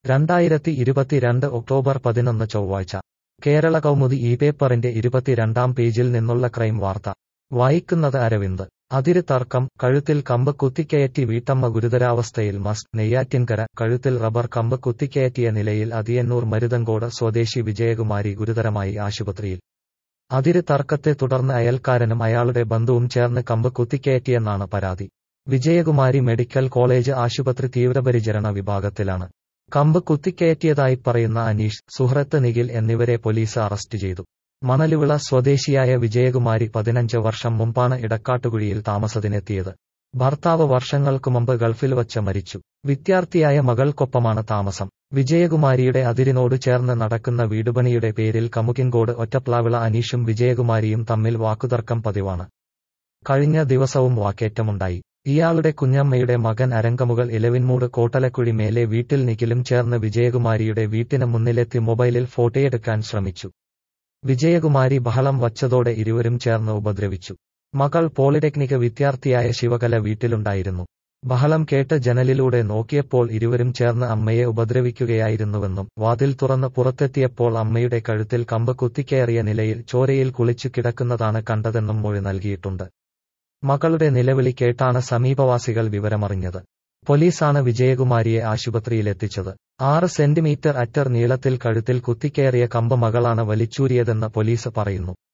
രണ്ടായിരത്തി ഇരുപത്തിരണ്ട് ഒക്ടോബർ പതിനൊന്ന് ചൊവ്വാഴ്ച കേരള കൗമുദി ഈ പേപ്പറിന്റെ ഇരുപത്തിരണ്ടാം പേജിൽ നിന്നുള്ള ക്രൈം വാർത്ത വായിക്കുന്നത് അരവിന്ദ് അതിര് തർക്കം കഴുത്തിൽ കമ്പ് കുത്തിക്കയറ്റി വീട്ടമ്മ ഗുരുതരാവസ്ഥയിൽ മസ് നെയ്യാറ്റിൻകര കഴുത്തിൽ റബ്ബർ കമ്പ് കുത്തിക്കയറ്റിയ നിലയിൽ അതിയന്നൂർ മരുതങ്കോട് സ്വദേശി വിജയകുമാരി ഗുരുതരമായി ആശുപത്രിയിൽ അതിര് തർക്കത്തെ തുടർന്ന് അയൽക്കാരനും അയാളുടെ ബന്ധുവും ചേർന്ന് കമ്പ് കുത്തിക്കയറ്റിയെന്നാണ് പരാതി വിജയകുമാരി മെഡിക്കൽ കോളേജ് ആശുപത്രി തീവ്രപരിചരണ വിഭാഗത്തിലാണ് കമ്പ് കുത്തിക്കയറ്റിയതായി പറയുന്ന അനീഷ് സുഹൃത്ത് നിഖിൽ എന്നിവരെ പോലീസ് അറസ്റ്റ് ചെയ്തു മണലുവിള സ്വദേശിയായ വിജയകുമാരി പതിനഞ്ച് വർഷം മുമ്പാണ് ഇടക്കാട്ടുകുഴിയിൽ താമസത്തിനെത്തിയത് ഭർത്താവ് വർഷങ്ങൾക്കു മുമ്പ് ഗൾഫിൽ വച്ച് മരിച്ചു വിദ്യാർത്ഥിയായ മകൾക്കൊപ്പമാണ് താമസം വിജയകുമാരിയുടെ അതിരിനോട് ചേർന്ന് നടക്കുന്ന വീടുപണിയുടെ പേരിൽ കമുകിൻകോട് ഒറ്റപ്ലാവിള അനീഷും വിജയകുമാരിയും തമ്മിൽ വാക്കുതർക്കം പതിവാണ് കഴിഞ്ഞ ദിവസവും വാക്കേറ്റമുണ്ടായി ഇയാളുടെ കുഞ്ഞമ്മയുടെ മകൻ അരങ്കമുകൾ ഇലവിൻമൂട് കോട്ടലക്കുഴി മേലെ വീട്ടിൽ നിഖിലും ചേർന്ന് വിജയകുമാരിയുടെ വീട്ടിന് മുന്നിലെത്തി മൊബൈലിൽ ഫോട്ടോയെടുക്കാൻ ശ്രമിച്ചു വിജയകുമാരി ബഹളം വച്ചതോടെ ഇരുവരും ചേർന്ന് ഉപദ്രവിച്ചു മകൾ പോളിടെക്നിക് വിദ്യാർത്ഥിയായ ശിവകല വീട്ടിലുണ്ടായിരുന്നു ബഹളം കേട്ട് ജനലിലൂടെ നോക്കിയപ്പോൾ ഇരുവരും ചേർന്ന് അമ്മയെ ഉപദ്രവിക്കുകയായിരുന്നുവെന്നും വാതിൽ തുറന്ന് പുറത്തെത്തിയപ്പോൾ അമ്മയുടെ കഴുത്തിൽ കമ്പ് കുത്തിക്കയറിയ നിലയിൽ ചോരയിൽ കുളിച്ചു കിടക്കുന്നതാണ് കണ്ടതെന്നും മൊഴി നൽകിയിട്ടുണ്ട് മകളുടെ നിലവിളി കേട്ടാണ് സമീപവാസികൾ വിവരമറിഞ്ഞത് പോലീസാണ് വിജയകുമാരിയെ ആശുപത്രിയിലെത്തിച്ചത് ആറ് സെന്റിമീറ്റർ അറ്റർ നീളത്തിൽ കഴുത്തിൽ കുത്തിക്കയറിയ കമ്പ് മകളാണ് വലിച്ചൂരിയതെന്ന് പോലീസ് പറയുന്നു